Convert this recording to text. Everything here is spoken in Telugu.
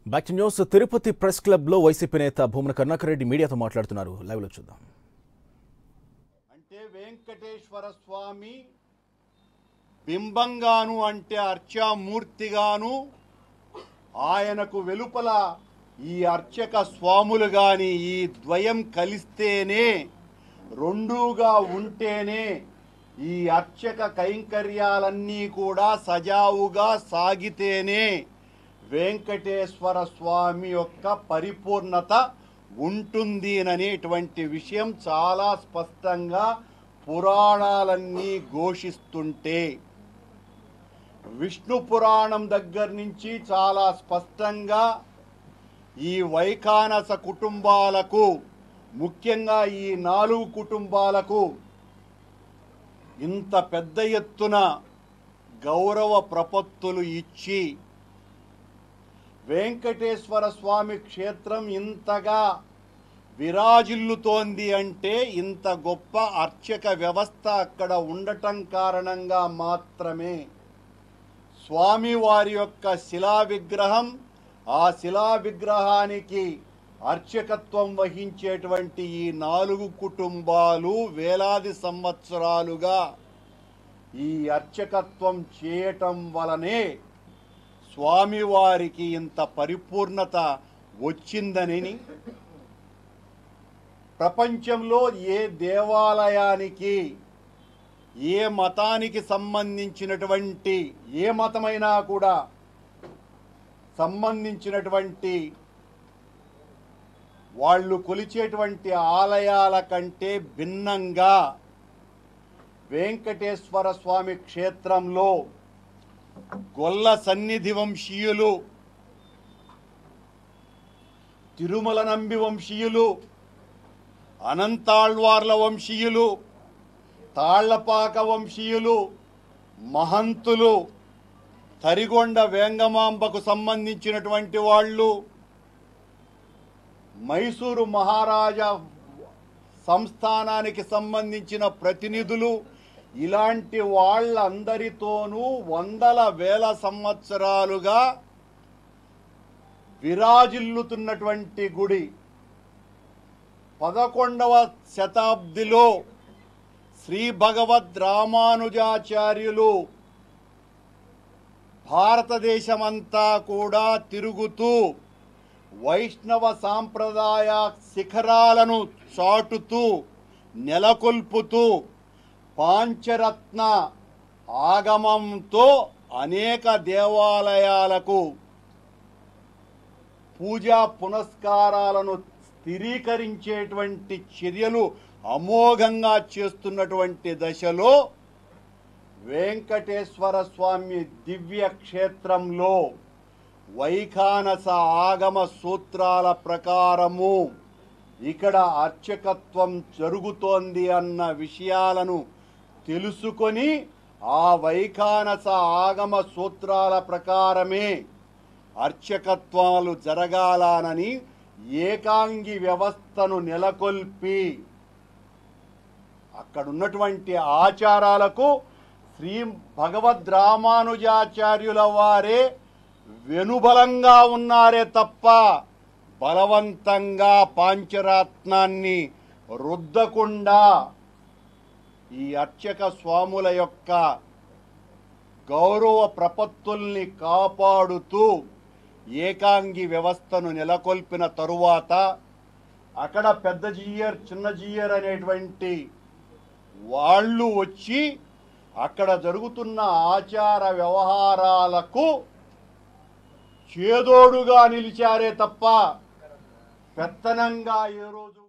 back to news Tirupati press club లో వైసీపీ నేత భూమన కరుణాకర్ రెడ్డి మీడియాతో మాట్లాడుతున్నారు లైవ్ లో చూద్దాం అంటే వెంకటేశ్వర స్వామి బింబంగాను అంటే అర్చామూర్తిగాను ఆయనకు వెలుపల ఈ అర్చక స్వాములు గాని ఈ ద్వయం కలిస్తేనే రెండుగా ఉంటేనే ఈ అర్చక కైంకర్యాలన్నీ కూడా సజావుగా సాగితేనే వెంకటేశ్వర స్వామి యొక్క పరిపూర్ణత ఉంటుంది అనేటువంటి విషయం చాలా స్పష్టంగా పురాణాలన్నీ ఘోషిస్తుంటే విష్ణు పురాణం దగ్గర నుంచి చాలా స్పష్టంగా ఈ వైఖానస కుటుంబాలకు ముఖ్యంగా ఈ నాలుగు కుటుంబాలకు ఇంత పెద్ద ఎత్తున గౌరవ ప్రపత్తులు ఇచ్చి వెంకటేశ్వర స్వామి క్షేత్రం ఇంతగా విరాజిల్లుతోంది అంటే ఇంత గొప్ప అర్చక వ్యవస్థ అక్కడ ఉండటం కారణంగా మాత్రమే స్వామి వారి యొక్క శిలా విగ్రహం ఆ శిలా విగ్రహానికి అర్చకత్వం వహించేటువంటి ఈ నాలుగు కుటుంబాలు వేలాది సంవత్సరాలుగా ఈ అర్చకత్వం చేయటం వలనే స్వామివారికి ఇంత పరిపూర్ణత వచ్చిందని ప్రపంచంలో ఏ దేవాలయానికి ఏ మతానికి సంబంధించినటువంటి ఏ మతమైనా కూడా సంబంధించినటువంటి వాళ్ళు కొలిచేటువంటి ఆలయాల కంటే భిన్నంగా వెంకటేశ్వర స్వామి క్షేత్రంలో గొల్ల సన్నిధి వంశీయులు తిరుమల నంబి వంశీయులు అనంతాళ్వార్ల వంశీయులు తాళ్లపాక వంశీయులు మహంతులు తరిగొండ వేంగమాంబకు సంబంధించినటువంటి వాళ్ళు మైసూరు మహారాజా సంస్థానానికి సంబంధించిన ప్రతినిధులు ఇలాంటి వాళ్ళందరితోనూ వందల వేల సంవత్సరాలుగా విరాజిల్లుతున్నటువంటి గుడి పదకొండవ శతాబ్దిలో శ్రీ భగవద్ రామానుజాచార్యులు భారతదేశమంతా కూడా తిరుగుతూ వైష్ణవ సాంప్రదాయ శిఖరాలను చాటుతూ నెలకొల్పుతూ పాంచరత్న ఆగమంతో అనేక దేవాలయాలకు పూజా పునస్కారాలను స్థిరీకరించేటువంటి చర్యలు అమోఘంగా చేస్తున్నటువంటి దశలో వెంకటేశ్వర స్వామి దివ్య క్షేత్రంలో వైఖానస ఆగమ సూత్రాల ప్రకారము ఇక్కడ అర్చకత్వం జరుగుతోంది అన్న విషయాలను తెలుసుకొని ఆ వైఖానస ఆగమ సూత్రాల ప్రకారమే అర్చకత్వాలు జరగాలనని ఏకాంగి వ్యవస్థను నెలకొల్పి అక్కడ ఉన్నటువంటి ఆచారాలకు శ్రీ భగవద్ రామానుజాచార్యుల వారే వెనుబలంగా ఉన్నారే తప్ప బలవంతంగా పాంచరాత్నాన్ని రుద్దకుండా ఈ అర్చక స్వాముల యొక్క గౌరవ ప్రపత్తుల్ని కాపాడుతూ ఏకాంగి వ్యవస్థను నెలకొల్పిన తరువాత అక్కడ పెద్ద జీయర్ చిన్న జీయర్ అనేటువంటి వాళ్ళు వచ్చి అక్కడ జరుగుతున్న ఆచార వ్యవహారాలకు చేదోడుగా నిలిచారే తప్ప పెత్తనంగా ఏ రోజు